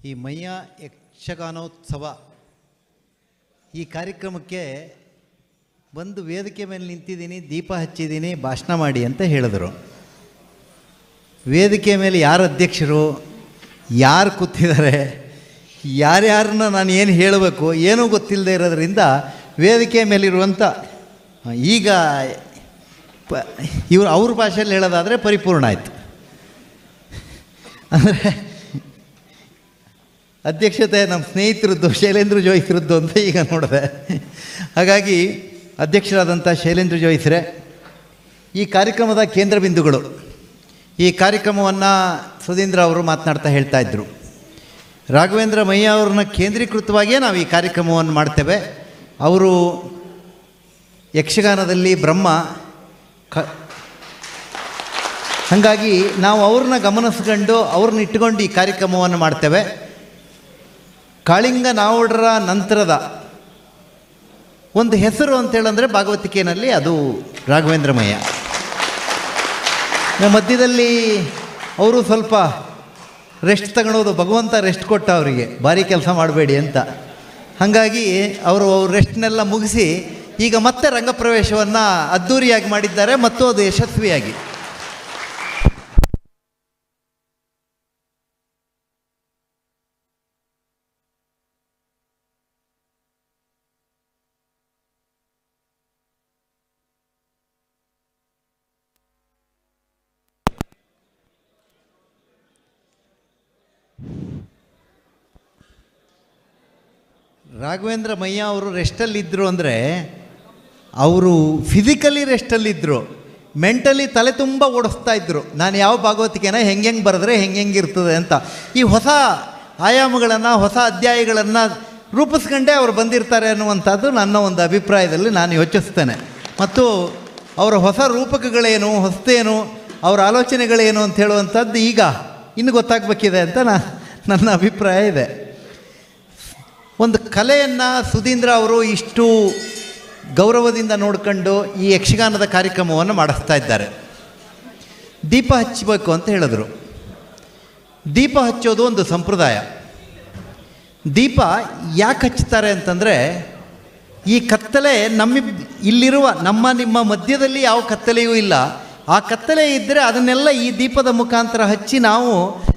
ಈ ಮಯ್ಯ ಯಕ್ಷಗಾನೋತ್ಸವ ಈ ಕಾರ್ಯಕ್ರಮಕ್ಕೆ ಬಂದು ವೇದಿಕೆ ಮೇಲೆ ನಿಂತಿದ್ದೀನಿ ದೀಪ ಹಚ್ಚಿದ್ದೀನಿ ಭಾಷಣ ಮಾಡಿ ಅಂತ ಹೇಳಿದರು ವೇದಿಕೆ ಮೇಲೆ ಯಾರು ಅಧ್ಯಕ್ಷರು ಯಾರು ಕೂತಿದ್ದಾರೆ ಯಾರ್ಯಾರನ್ನ ನಾನು ಏನು ಹೇಳಬೇಕು ಏನೂ ಗೊತ್ತಿಲ್ಲದೆ ಇರೋದ್ರಿಂದ ವೇದಿಕೆ ಮೇಲಿರುವಂಥ ಈಗ ಪ ಇವರು ಅವ್ರ ಭಾಷೆಯಲ್ಲಿ ಹೇಳೋದಾದರೆ ಪರಿಪೂರ್ಣ ಆಯಿತು ಅಂದರೆ ಅಧ್ಯಕ್ಷತೆ ನಮ್ಮ ಸ್ನೇಹಿತರದ್ದು ಶೈಲೇಂದ್ರ ಜೋಯಿಸ್ರದ್ದು ಅಂತ ಈಗ ನೋಡಿದೆ ಹಾಗಾಗಿ ಅಧ್ಯಕ್ಷರಾದಂಥ ಶೈಲೇಂದ್ರ ಜೋಯಿಸ್ರೆ ಈ ಕಾರ್ಯಕ್ರಮದ ಕೇಂದ್ರ ಬಿಂದುಗಳು ಈ ಕಾರ್ಯಕ್ರಮವನ್ನು ಸುಧೀಂದ್ರ ಅವರು ಮಾತನಾಡ್ತಾ ಹೇಳ್ತಾ ಇದ್ದರು ರಾಘವೇಂದ್ರ ಮಯ್ಯ ಅವ್ರನ್ನ ಕೇಂದ್ರೀಕೃತವಾಗಿಯೇ ನಾವು ಈ ಕಾರ್ಯಕ್ರಮವನ್ನು ಮಾಡ್ತೇವೆ ಅವರು ಯಕ್ಷಗಾನದಲ್ಲಿ ಬ್ರಹ್ಮ ಕ ಹಾಗಾಗಿ ನಾವು ಅವ್ರನ್ನ ಗಮನಿಸ್ಕೊಂಡು ಅವ್ರನ್ನ ಇಟ್ಕೊಂಡು ಈ ಕಾರ್ಯಕ್ರಮವನ್ನು ಮಾಡ್ತೇವೆ ಕಾಳಿಂಗ ನಾವುಡರ ನಂತರದ ಒಂದು ಹೆಸರು ಅಂತೇಳಂದರೆ ಭಾಗವತಿಕೆಯಲ್ಲಿ ಅದು ರಾಘವೇಂದ್ರಮಯ್ಯ ನಮ್ಮ ಮಧ್ಯದಲ್ಲಿ ಅವರು ಸ್ವಲ್ಪ ರೆಸ್ಟ್ ತಗೊಳೋದು ಭಗವಂತ ರೆಸ್ಟ್ ಕೊಟ್ಟ ಅವರಿಗೆ ಭಾರಿ ಕೆಲಸ ಮಾಡಬೇಡಿ ಅಂತ ಹಾಗಾಗಿ ಅವರು ರೆಸ್ಟ್ನೆಲ್ಲ ಮುಗಿಸಿ ಈಗ ಮತ್ತೆ ರಂಗಪ್ರವೇಶವನ್ನು ಅದ್ಧೂರಿಯಾಗಿ ಮಾಡಿದ್ದಾರೆ ಮತ್ತು ಅದು ಯಶಸ್ವಿಯಾಗಿ ರಾಘವೇಂದ್ರ ಮಯ್ಯ ಅವರು ರೆಸ್ಟಲ್ಲಿದ್ದರು ಅಂದರೆ ಅವರು ಫಿಸಿಕಲಿ ರೆಸ್ಟಲ್ಲಿದ್ದರು ಮೆಂಟಲಿ ತಲೆ ತುಂಬ ಓಡಿಸ್ತಾ ಇದ್ದರು ನಾನು ಯಾವ ಭಾಗವತಿಕೆನ ಹೆಂಗೆ ಹೆಂಗೆ ಬರೆದ್ರೆ ಹೆಂಗೆ ಹೆಂಗೆ ಇರ್ತದೆ ಅಂತ ಈ ಹೊಸ ಆಯಾಮಗಳನ್ನು ಹೊಸ ಅಧ್ಯಾಯಗಳನ್ನು ರೂಪಿಸ್ಕೊಂಡೇ ಅವರು ಬಂದಿರ್ತಾರೆ ಅನ್ನುವಂಥದ್ದು ನನ್ನ ಒಂದು ಅಭಿಪ್ರಾಯದಲ್ಲಿ ನಾನು ಯೋಚಿಸ್ತೇನೆ ಮತ್ತು ಅವರ ಹೊಸ ರೂಪಕಗಳೇನು ಹೊಸತೇನು ಅವರ ಆಲೋಚನೆಗಳೇನು ಅಂತ ಹೇಳುವಂಥದ್ದು ಈಗ ಇನ್ನು ಗೊತ್ತಾಗಬೇಕಿದೆ ಅಂತ ನಾ ನನ್ನ ಅಭಿಪ್ರಾಯ ಇದೆ ಒಂದು ಕಲೆಯನ್ನು ಸುಧೀಂದ್ರ ಅವರು ಇಷ್ಟು ಗೌರವದಿಂದ ನೋಡ್ಕೊಂಡು ಈ ಯಕ್ಷಗಾನದ ಕಾರ್ಯಕ್ರಮವನ್ನು ಮಾಡಿಸ್ತಾ ಇದ್ದಾರೆ ದೀಪ ಹಚ್ಚಬೇಕು ಅಂತ ಹೇಳಿದ್ರು ದೀಪ ಹಚ್ಚೋದು ಒಂದು ಸಂಪ್ರದಾಯ ದೀಪ ಯಾಕೆ ಹಚ್ತಾರೆ ಅಂತಂದರೆ ಈ ಕತ್ತಲೆ ನಮ್ಮ ಇಲ್ಲಿರುವ ನಮ್ಮ ನಿಮ್ಮ ಮಧ್ಯದಲ್ಲಿ ಯಾವ ಕತ್ತಲೆಯೂ ಇಲ್ಲ ಆ ಕತ್ತಲೆ ಇದ್ದರೆ ಅದನ್ನೆಲ್ಲ ಈ ದೀಪದ ಮುಖಾಂತರ ಹಚ್ಚಿ ನಾವು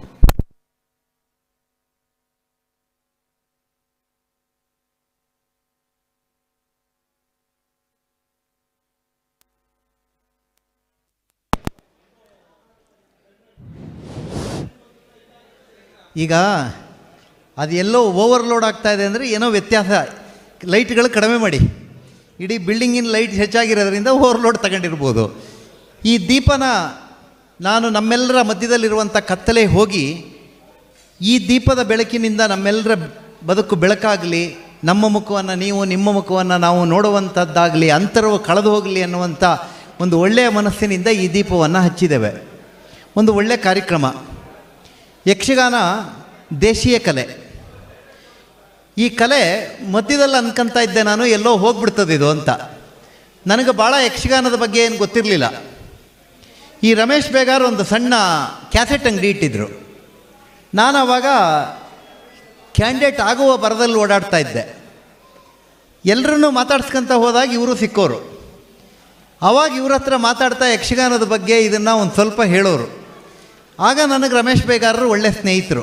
ಈಗ ಅದು ಎಲ್ಲೋ ಓವರ್ಲೋಡ್ ಆಗ್ತಾ ಇದೆ ಅಂದರೆ ಏನೋ ವ್ಯತ್ಯಾಸ ಲೈಟ್ಗಳು ಕಡಿಮೆ ಮಾಡಿ ಇಡೀ ಬಿಲ್ಡಿಂಗಿನ ಲೈಟ್ ಹೆಚ್ಚಾಗಿರೋದ್ರಿಂದ ಓವರ್ಲೋಡ್ ತಗೊಂಡಿರ್ಬೋದು ಈ ದೀಪನ ನಾನು ನಮ್ಮೆಲ್ಲರ ಮಧ್ಯದಲ್ಲಿರುವಂಥ ಕತ್ತಲೆ ಹೋಗಿ ಈ ದೀಪದ ಬೆಳಕಿನಿಂದ ನಮ್ಮೆಲ್ಲರ ಬದುಕು ಬೆಳಕಾಗಲಿ ನಮ್ಮ ಮುಖವನ್ನು ನೀವು ನಿಮ್ಮ ಮುಖವನ್ನು ನಾವು ನೋಡುವಂಥದ್ದಾಗಲಿ ಅಂತರವು ಕಳೆದು ಹೋಗಲಿ ಅನ್ನುವಂಥ ಒಂದು ಒಳ್ಳೆಯ ಮನಸ್ಸಿನಿಂದ ಈ ದೀಪವನ್ನು ಹಚ್ಚಿದ್ದೇವೆ ಒಂದು ಒಳ್ಳೆಯ ಕಾರ್ಯಕ್ರಮ ಯಕ್ಷಗಾನ ದೇಶೀಯ ಕಲೆ ಈ ಕಲೆ ಮಧ್ಯದಲ್ಲಿ ಅನ್ಕೊಂತ ಇದ್ದೆ ನಾನು ಎಲ್ಲೋ ಹೋಗ್ಬಿಡ್ತದೆ ಇದು ಅಂತ ನನಗೆ ಭಾಳ ಯಕ್ಷಗಾನದ ಬಗ್ಗೆ ಏನು ಗೊತ್ತಿರಲಿಲ್ಲ ಈ ರಮೇಶ್ ಬೇಗಾರ್ ಒಂದು ಸಣ್ಣ ಕ್ಯಾಸೆಟ್ ಅಂಗಡಿ ಇಟ್ಟಿದ್ರು ನಾನು ಆವಾಗ ಕ್ಯಾಂಡಿಡೇಟ್ ಆಗುವ ಬರದಲ್ಲಿ ಓಡಾಡ್ತಾ ಇದ್ದೆ ಎಲ್ಲರನ್ನೂ ಮಾತಾಡ್ಸ್ಕೊಂತ ಹೋದಾಗ ಇವರು ಸಿಕ್ಕೋರು ಆವಾಗ ಇವ್ರ ಹತ್ರ ಮಾತಾಡ್ತಾ ಯಕ್ಷಗಾನದ ಬಗ್ಗೆ ಇದನ್ನು ಒಂದು ಸ್ವಲ್ಪ ಹೇಳೋರು ಆಗ ನನಗೆ ರಮೇಶ್ ಬೇಗಾರರು ಒಳ್ಳೆ ಸ್ನೇಹಿತರು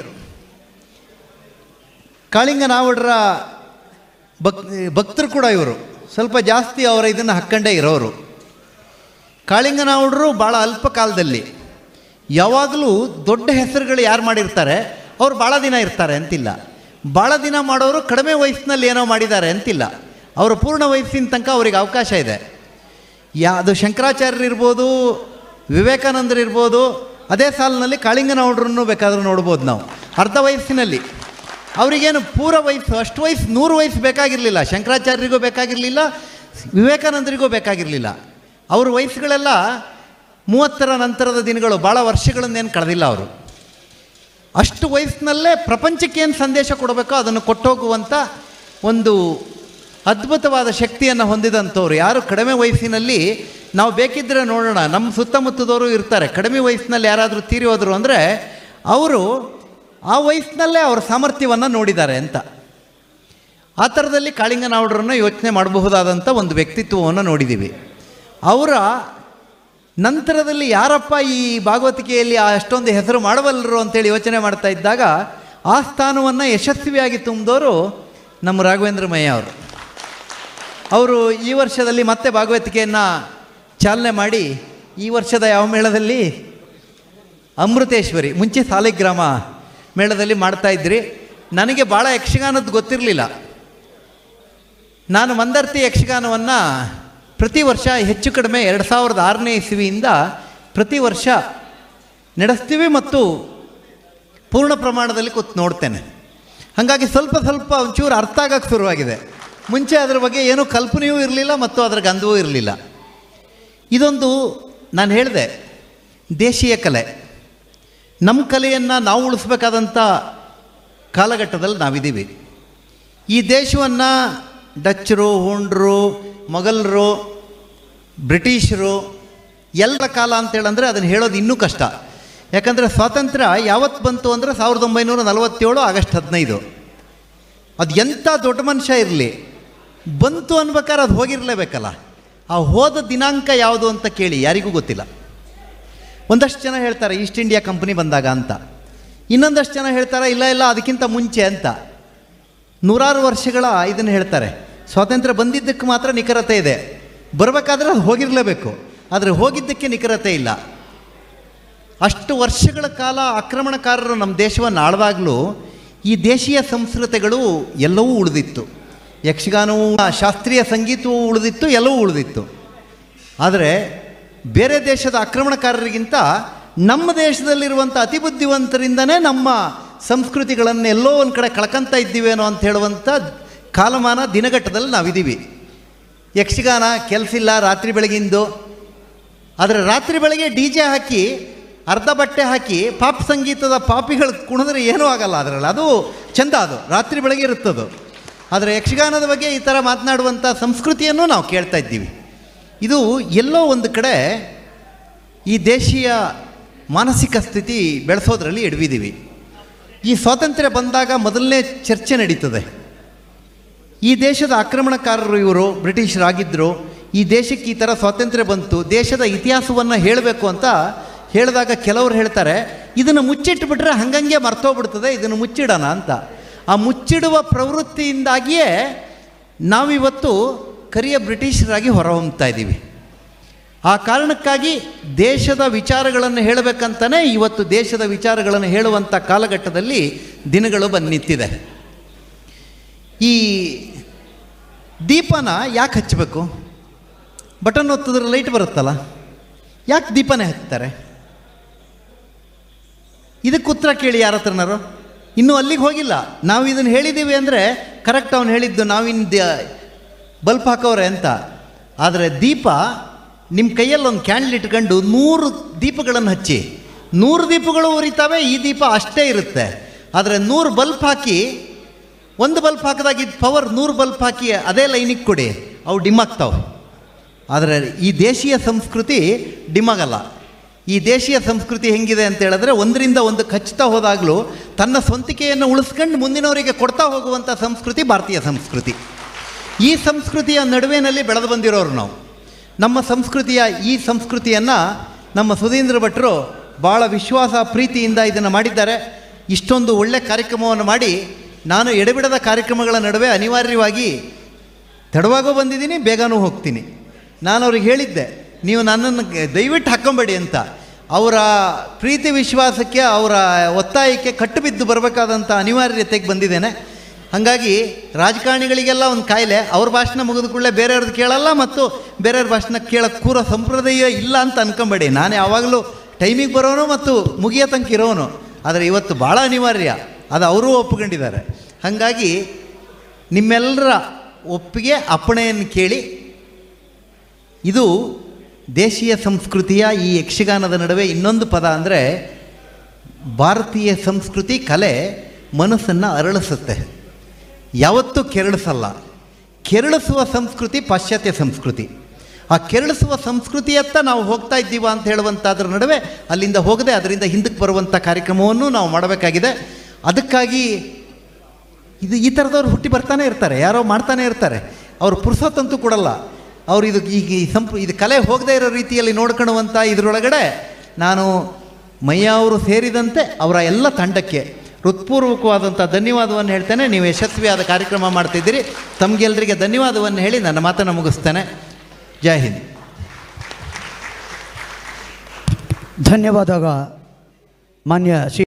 ಕಾಳಿಂಗ ನಾವುಡ್ರ ಭಕ್ ಭಕ್ತರು ಕೂಡ ಇವರು ಸ್ವಲ್ಪ ಜಾಸ್ತಿ ಅವರ ಇದನ್ನು ಹಾಕ್ಕೊಂಡೇ ಇರೋರು ಕಾಳಿಂಗ ನಾವುಡ್ರು ಭಾಳ ಅಲ್ಪ ಕಾಲದಲ್ಲಿ ಯಾವಾಗಲೂ ದೊಡ್ಡ ಹೆಸರುಗಳು ಯಾರು ಮಾಡಿರ್ತಾರೆ ಅವ್ರು ಭಾಳ ದಿನ ಇರ್ತಾರೆ ಅಂತಿಲ್ಲ ಭಾಳ ದಿನ ಮಾಡೋರು ಕಡಿಮೆ ವಯಸ್ಸಿನಲ್ಲಿ ಏನೋ ಮಾಡಿದ್ದಾರೆ ಅಂತಿಲ್ಲ ಅವರ ಪೂರ್ಣ ವಯಸ್ಸಿನ ತನಕ ಅವ್ರಿಗೆ ಅವಕಾಶ ಇದೆ ಯಾ ಅದು ಶಂಕರಾಚಾರ್ಯರು ಇರ್ಬೋದು ವಿವೇಕಾನಂದರು ಇರ್ಬೋದು ಅದೇ ಸಾಲಿನಲ್ಲಿ ಕಾಳಿಂಗನೌಡ್ರನ್ನು ಬೇಕಾದರೂ ನೋಡ್ಬೋದು ನಾವು ಅರ್ಧ ವಯಸ್ಸಿನಲ್ಲಿ ಅವರಿಗೇನು ಪೂರ ವಯಸ್ಸು ಅಷ್ಟು ವಯಸ್ಸು ನೂರು ವಯಸ್ಸು ಬೇಕಾಗಿರಲಿಲ್ಲ ಶಂಕರಾಚಾರ್ಯರಿಗೂ ಬೇಕಾಗಿರಲಿಲ್ಲ ವಿವೇಕಾನಂದರಿಗೂ ಬೇಕಾಗಿರಲಿಲ್ಲ ಅವ್ರ ವಯಸ್ಸುಗಳೆಲ್ಲ ಮೂವತ್ತರ ನಂತರದ ದಿನಗಳು ಭಾಳ ವರ್ಷಗಳನ್ನೇನು ಕಳೆದಿಲ್ಲ ಅವರು ಅಷ್ಟು ವಯಸ್ಸಿನಲ್ಲೇ ಪ್ರಪಂಚಕ್ಕೆ ಏನು ಸಂದೇಶ ಕೊಡಬೇಕೋ ಅದನ್ನು ಕೊಟ್ಟೋಗುವಂಥ ಒಂದು ಅದ್ಭುತವಾದ ಶಕ್ತಿಯನ್ನು ಹೊಂದಿದಂಥವ್ರು ಯಾರು ಕಡಿಮೆ ವಯಸ್ಸಿನಲ್ಲಿ ನಾವು ಬೇಕಿದ್ದರೆ ನೋಡೋಣ ನಮ್ಮ ಸುತ್ತಮುತ್ತದವರು ಇರ್ತಾರೆ ಕಡಿಮೆ ವಯಸ್ಸಿನಲ್ಲಿ ಯಾರಾದರೂ ತೀರಿ ಹೋದರು ಅಂದರೆ ಅವರು ಆ ವಯಸ್ಸಿನಲ್ಲೇ ಅವರ ಸಾಮರ್ಥ್ಯವನ್ನು ನೋಡಿದ್ದಾರೆ ಅಂತ ಆ ಥರದಲ್ಲಿ ಕಾಳಿಂಗನವರನ್ನು ಯೋಚನೆ ಮಾಡಬಹುದಾದಂಥ ಒಂದು ವ್ಯಕ್ತಿತ್ವವನ್ನು ನೋಡಿದ್ದೀವಿ ಅವರ ನಂತರದಲ್ಲಿ ಯಾರಪ್ಪ ಈ ಭಾಗವತಿಕೆಯಲ್ಲಿ ಅಷ್ಟೊಂದು ಹೆಸರು ಮಾಡಬಲ್ಲರು ಅಂತೇಳಿ ಯೋಚನೆ ಮಾಡ್ತಾ ಇದ್ದಾಗ ಆ ಸ್ಥಾನವನ್ನು ಯಶಸ್ವಿಯಾಗಿ ತುಂಬಿದವರು ನಮ್ಮ ರಾಘವೇಂದ್ರ ಮಯ್ಯ ಅವರು ಅವರು ಈ ವರ್ಷದಲ್ಲಿ ಮತ್ತೆ ಭಾಗವತಿಕೆಯನ್ನು ಚಾಲನೆ ಮಾಡಿ ಈ ವರ್ಷದ ಯಾವ ಮೇಳದಲ್ಲಿ ಅಮೃತೇಶ್ವರಿ ಮುಂಚೆ ಸಾಲಿಗ್ರಾಮ ಮೇಳದಲ್ಲಿ ಮಾಡ್ತಾ ಇದ್ರಿ ನನಗೆ ಭಾಳ ಯಕ್ಷಗಾನದ್ದು ಗೊತ್ತಿರಲಿಲ್ಲ ನಾನು ಮಂದರ್ತಿ ಯಕ್ಷಗಾನವನ್ನು ಪ್ರತಿ ವರ್ಷ ಹೆಚ್ಚು ಕಡಿಮೆ ಎರಡು ಸಾವಿರದ ಆರನೇ ಇಸ್ವಿಯಿಂದ ಪ್ರತಿ ವರ್ಷ ನಡೆಸ್ತೀವಿ ಮತ್ತು ಪೂರ್ಣ ಪ್ರಮಾಣದಲ್ಲಿ ಕೂತು ನೋಡ್ತೇನೆ ಹಾಗಾಗಿ ಸ್ವಲ್ಪ ಸ್ವಲ್ಪ ಒಂಚೂರು ಅರ್ಥ ಆಗಕ್ಕೆ ಶುರುವಾಗಿದೆ ಮುಂಚೆ ಅದರ ಬಗ್ಗೆ ಏನೂ ಕಲ್ಪನೆಯೂ ಇರಲಿಲ್ಲ ಮತ್ತು ಅದರ ಗಂಧವೂ ಇರಲಿಲ್ಲ ಇದೊಂದು ನಾನು ಹೇಳಿದೆ ದೇಶೀಯ ಕಲೆ ನಮ್ಮ ಕಲೆಯನ್ನು ನಾವು ಉಳಿಸ್ಬೇಕಾದಂಥ ಕಾಲಘಟ್ಟದಲ್ಲಿ ನಾವಿದ್ದೀವಿ ಈ ದೇಶವನ್ನು ಡಚ್ಚರು ಹುಂಡ್ರು ಮೊಘಲರು ಬ್ರಿಟಿಷರು ಎಲ್ಲ ಕಾಲ ಅಂತೇಳಂದರೆ ಅದನ್ನು ಹೇಳೋದು ಇನ್ನೂ ಕಷ್ಟ ಯಾಕಂದರೆ ಸ್ವಾತಂತ್ರ್ಯ ಯಾವತ್ತು ಬಂತು ಅಂದರೆ ಸಾವಿರದ ಒಂಬೈನೂರ ನಲವತ್ತೇಳು ಆಗಸ್ಟ್ ಹದಿನೈದು ಅದು ಎಂಥ ದೊಡ್ಡ ಮನುಷ್ಯ ಇರಲಿ ಬಂತು ಅನ್ಬೇಕಾದ್ರೆ ಅದು ಹೋಗಿರಲೇಬೇಕಲ್ಲ ಆ ಹೋದ ದಿನಾಂಕ ಯಾವುದು ಅಂತ ಕೇಳಿ ಯಾರಿಗೂ ಗೊತ್ತಿಲ್ಲ ಒಂದಷ್ಟು ಜನ ಹೇಳ್ತಾರೆ ಈಸ್ಟ್ ಇಂಡಿಯಾ ಕಂಪನಿ ಬಂದಾಗ ಅಂತ ಇನ್ನೊಂದಷ್ಟು ಜನ ಹೇಳ್ತಾರೆ ಇಲ್ಲ ಇಲ್ಲ ಅದಕ್ಕಿಂತ ಮುಂಚೆ ಅಂತ ನೂರಾರು ವರ್ಷಗಳ ಇದನ್ನು ಹೇಳ್ತಾರೆ ಸ್ವಾತಂತ್ರ್ಯ ಬಂದಿದ್ದಕ್ಕೆ ಮಾತ್ರ ನಿಖರತೆ ಇದೆ ಬರಬೇಕಾದ್ರೆ ಅದು ಹೋಗಿರಲೇಬೇಕು ಆದರೆ ಹೋಗಿದ್ದಕ್ಕೆ ನಿಖರತೆ ಇಲ್ಲ ಅಷ್ಟು ವರ್ಷಗಳ ಕಾಲ ಆಕ್ರಮಣಕಾರರು ನಮ್ಮ ದೇಶವನ್ನು ಆಳ್ದಾಗಲೂ ಈ ದೇಶೀಯ ಸಂಸ್ಕೃತಿಗಳು ಎಲ್ಲವೂ ಉಳಿದಿತ್ತು ಯಕ್ಷಗಾನವೂ ಶಾಸ್ತ್ರೀಯ ಸಂಗೀತವೂ ಉಳಿದಿತ್ತು ಎಲ್ಲವೂ ಉಳಿದಿತ್ತು ಆದರೆ ಬೇರೆ ದೇಶದ ಆಕ್ರಮಣಕಾರರಿಗಿಂತ ನಮ್ಮ ದೇಶದಲ್ಲಿರುವಂಥ ಅತಿ ಬುದ್ಧಿವಂತರಿಂದನೇ ನಮ್ಮ ಸಂಸ್ಕೃತಿಗಳನ್ನು ಎಲ್ಲೋ ಒಂದು ಕಡೆ ಕಳ್ಕೊಂತ ಇದ್ದೀವೇನೋ ಅಂತ ಹೇಳುವಂಥ ಕಾಲಮಾನ ದಿನಘಟ್ಟದಲ್ಲಿ ನಾವಿದ್ದೀವಿ ಯಕ್ಷಗಾನ ಕೆಲಸ ಇಲ್ಲ ರಾತ್ರಿ ಬೆಳಗಿಂದು ಆದರೆ ರಾತ್ರಿ ಬೆಳಗ್ಗೆ ಡಿ ಜೆ ಹಾಕಿ ಅರ್ಧ ಬಟ್ಟೆ ಹಾಕಿ ಪಾಪ್ ಸಂಗೀತದ ಪಾಪಿಗಳು ಕುಣಿದ್ರೆ ಏನೂ ಆಗಲ್ಲ ಅದರಲ್ಲಿ ಅದು ಚಂದ ಅದು ರಾತ್ರಿ ಬೆಳಗ್ಗೆ ಇರುತ್ತದು ಆದರೆ ಯಕ್ಷಗಾನದ ಬಗ್ಗೆ ಈ ಥರ ಮಾತನಾಡುವಂಥ ಸಂಸ್ಕೃತಿಯನ್ನು ನಾವು ಕೇಳ್ತಾ ಇದ್ದೀವಿ ಇದು ಎಲ್ಲೋ ಒಂದು ಕಡೆ ಈ ದೇಶೀಯ ಮಾನಸಿಕ ಸ್ಥಿತಿ ಬೆಳೆಸೋದ್ರಲ್ಲಿ ಎಡವಿದ್ದೀವಿ ಈ ಸ್ವಾತಂತ್ರ್ಯ ಬಂದಾಗ ಮೊದಲನೇ ಚರ್ಚೆ ನಡೀತದೆ ಈ ದೇಶದ ಆಕ್ರಮಣಕಾರರು ಇವರು ಬ್ರಿಟಿಷರಾಗಿದ್ದರು ಈ ದೇಶಕ್ಕೆ ಈ ಥರ ಸ್ವಾತಂತ್ರ್ಯ ಬಂತು ದೇಶದ ಇತಿಹಾಸವನ್ನು ಹೇಳಬೇಕು ಅಂತ ಹೇಳಿದಾಗ ಕೆಲವರು ಹೇಳ್ತಾರೆ ಇದನ್ನು ಮುಚ್ಚಿಟ್ಬಿಟ್ರೆ ಹಂಗಂಗೆ ಮರ್ತೋಗ್ಬಿಡ್ತದೆ ಇದನ್ನು ಮುಚ್ಚಿಡೋಣ ಅಂತ ಆ ಮುಚ್ಚಿಡುವ ಪ್ರವೃತ್ತಿಯಿಂದಾಗಿಯೇ ನಾವಿವತ್ತು ಕರಿಯ ಬ್ರಿಟಿಷರಾಗಿ ಹೊರಹೊಮ್ತಾ ಇದ್ದೀವಿ ಆ ಕಾರಣಕ್ಕಾಗಿ ದೇಶದ ವಿಚಾರಗಳನ್ನು ಹೇಳಬೇಕಂತಲೇ ಇವತ್ತು ದೇಶದ ವಿಚಾರಗಳನ್ನು ಹೇಳುವಂಥ ಕಾಲಘಟ್ಟದಲ್ಲಿ ದಿನಗಳು ಬಂದು ನಿಂತಿದೆ ಈ ದೀಪನ ಯಾಕೆ ಹಚ್ಚಬೇಕು ಬಟನ್ ಒತ್ತಿದ್ರೆ ಲೈಟ್ ಬರುತ್ತಲ್ಲ ಯಾಕೆ ದೀಪನೇ ಹಚ್ತಾರೆ ಇದಕ್ಕೆ ಉತ್ತರ ಕೇಳಿ ಯಾರ ಹತ್ರನಾರು ಇನ್ನೂ ಅಲ್ಲಿಗೆ ಹೋಗಿಲ್ಲ ನಾವು ಇದನ್ನು ಹೇಳಿದ್ದೀವಿ ಅಂದರೆ ಕರೆಕ್ಟ್ ಅವನು ಹೇಳಿದ್ದು ನಾವಿನ್ ಬಲ್ಪ್ ಹಾಕೋರೆ ಅಂತ ಆದರೆ ದೀಪ ನಿಮ್ಮ ಕೈಯಲ್ಲಿ ಒಂದು ಕ್ಯಾಂಡಲ್ ಇಟ್ಕೊಂಡು ನೂರು ದೀಪಗಳನ್ನು ಹಚ್ಚಿ ನೂರು ದೀಪಗಳು ಉರಿತಾವೆ ಈ ದೀಪ ಅಷ್ಟೇ ಇರುತ್ತೆ ಆದರೆ ನೂರು ಬಲ್ಪ್ ಹಾಕಿ ಒಂದು ಬಲ್ಪ್ ಹಾಕಿದಾಗ ಇದು ಪವರ್ ನೂರು ಬಲ್ಪ್ ಹಾಕಿ ಅದೇ ಲೈನಿಗೆ ಕೊಡಿ ಅವು ಡಿಮ್ ಆಗ್ತಾವೆ ಆದರೆ ಈ ದೇಶೀಯ ಸಂಸ್ಕೃತಿ ಡಿಮ್ ಆಗಲ್ಲ ಈ ದೇಶೀಯ ಸಂಸ್ಕೃತಿ ಹೆಂಗಿದೆ ಅಂತ ಹೇಳಿದ್ರೆ ಒಂದರಿಂದ ಒಂದು ಹಚ್ತಾ ಹೋದಾಗಲೂ ತನ್ನ ಸ್ವಂತಿಕೆಯನ್ನು ಉಳಿಸ್ಕೊಂಡು ಮುಂದಿನವರಿಗೆ ಕೊಡ್ತಾ ಹೋಗುವಂಥ ಸಂಸ್ಕೃತಿ ಭಾರತೀಯ ಸಂಸ್ಕೃತಿ ಈ ಸಂಸ್ಕೃತಿಯ ನಡುವಿನಲ್ಲಿ ಬೆಳೆದು ಬಂದಿರೋರು ನಾವು ನಮ್ಮ ಸಂಸ್ಕೃತಿಯ ಈ ಸಂಸ್ಕೃತಿಯನ್ನು ನಮ್ಮ ಸುಧೀಂದ್ರ ಭಟ್ರು ಭಾಳ ವಿಶ್ವಾಸ ಪ್ರೀತಿಯಿಂದ ಇದನ್ನು ಮಾಡಿದ್ದಾರೆ ಇಷ್ಟೊಂದು ಒಳ್ಳೆ ಕಾರ್ಯಕ್ರಮವನ್ನು ಮಾಡಿ ನಾನು ಎಡೆಬಿಡದ ಕಾರ್ಯಕ್ರಮಗಳ ನಡುವೆ ಅನಿವಾರ್ಯವಾಗಿ ತಡವಾಗೂ ಬಂದಿದ್ದೀನಿ ಬೇಗನೂ ಹೋಗ್ತೀನಿ ನಾನು ಅವ್ರಿಗೆ ಹೇಳಿದ್ದೆ ನೀವು ನನ್ನನ್ನು ಗ- ದಯವಿಟ್ಟು ಹಾಕ್ಕೊಂಬೇಡಿ ಅಂತ ಅವರ ಪ್ರೀತಿ ವಿಶ್ವಾಸಕ್ಕೆ ಅವರ ಒತ್ತಾಯಕ್ಕೆ ಕಟ್ಟು ಬಿದ್ದು ಬರಬೇಕಾದಂಥ ಅನಿವಾರ್ಯತೆಗೆ ಬಂದಿದ್ದೇನೆ ಹಾಗಾಗಿ ರಾಜಕಾರಣಿಗಳಿಗೆಲ್ಲ ಒಂದು ಕಾಯಿಲೆ ಅವ್ರ ಭಾಷಣ ಮುಗಿದ ಕೂಡಲೇ ಬೇರೆಯವ್ರದ್ದು ಕೇಳಲ್ಲ ಮತ್ತು ಬೇರೆಯವ್ರ ಭಾಷಣ ಕೇಳಕ್ಕೆ ಕೂರೋ ಸಂಪ್ರದಾಯ ಇಲ್ಲ ಅಂತ ಅನ್ಕೊಂಬೇಡಿ ನಾನು ಯಾವಾಗಲೂ ಟೈಮಿಗೆ ಬರೋನು ಮತ್ತು ಮುಗಿಯೋ ತನಕ ಇರೋನು ಆದರೆ ಇವತ್ತು ಭಾಳ ಅನಿವಾರ್ಯ ಅದು ಅವರೂ ಒಪ್ಕೊಂಡಿದ್ದಾರೆ ಹಾಗಾಗಿ ನಿಮ್ಮೆಲ್ಲರ ಒಪ್ಪಿಗೆ ಅಪ್ಪಣೆಯನ್ನು ಕೇಳಿ ಇದು ದೇಶೀಯ ಸಂಸ್ಕೃತಿಯ ಈ ಯಕ್ಷಗಾನದ ನಡುವೆ ಇನ್ನೊಂದು ಪದ ಅಂದರೆ ಭಾರತೀಯ ಸಂಸ್ಕೃತಿ ಕಲೆ ಮನಸ್ಸನ್ನು ಅರಳಿಸುತ್ತೆ ಯಾವತ್ತೂ ಕೆರಳಿಸಲ್ಲ ಕೆರಳಿಸುವ ಸಂಸ್ಕೃತಿ ಪಾಶ್ಚಾತ್ಯ ಸಂಸ್ಕೃತಿ ಆ ಕೆರಳಿಸುವ ಸಂಸ್ಕೃತಿಯತ್ತ ನಾವು ಹೋಗ್ತಾ ಇದ್ದೀವ ಅಂತ ಹೇಳುವಂಥದ್ರ ನಡುವೆ ಅಲ್ಲಿಂದ ಹೋಗದೆ ಅದರಿಂದ ಹಿಂದಕ್ಕೆ ಬರುವಂಥ ಕಾರ್ಯಕ್ರಮವನ್ನು ನಾವು ಮಾಡಬೇಕಾಗಿದೆ ಅದಕ್ಕಾಗಿ ಇದು ಈ ಥರದವ್ರು ಹುಟ್ಟಿ ಬರ್ತಾನೆ ಇರ್ತಾರೆ ಯಾರೋ ಮಾಡ್ತಾನೆ ಇರ್ತಾರೆ ಅವ್ರು ಪುರ್ಸೊತ್ತಂತೂ ಕೊಡಲ್ಲ ಅವ್ರು ಇದು ಈಗ ಈ ಸಂಪ್ ಇದು ಕಲೆ ಹೋಗದೇ ಇರೋ ರೀತಿಯಲ್ಲಿ ನೋಡ್ಕೊಳ್ಳುವಂಥ ಇದರೊಳಗಡೆ ನಾನು ಮಯ್ಯ ಅವರು ಸೇರಿದಂತೆ ಅವರ ಎಲ್ಲ ತಂಡಕ್ಕೆ ಹೃತ್ಪೂರ್ವಕವಾದಂಥ ಧನ್ಯವಾದವನ್ನು ಹೇಳ್ತೇನೆ ನೀವು ಯಶಸ್ವಿಯಾದ ಕಾರ್ಯಕ್ರಮ ಮಾಡ್ತಿದ್ದೀರಿ ತಮಗೆಲ್ಲರಿಗೆ ಧನ್ಯವಾದವನ್ನು ಹೇಳಿ ನನ್ನ ಮಾತನ್ನು ಮುಗಿಸ್ತೇನೆ ಜೈ ಹಿಂದ್ ಧನ್ಯವಾದ ಮಾನ್ಯ ಶ್ರೀ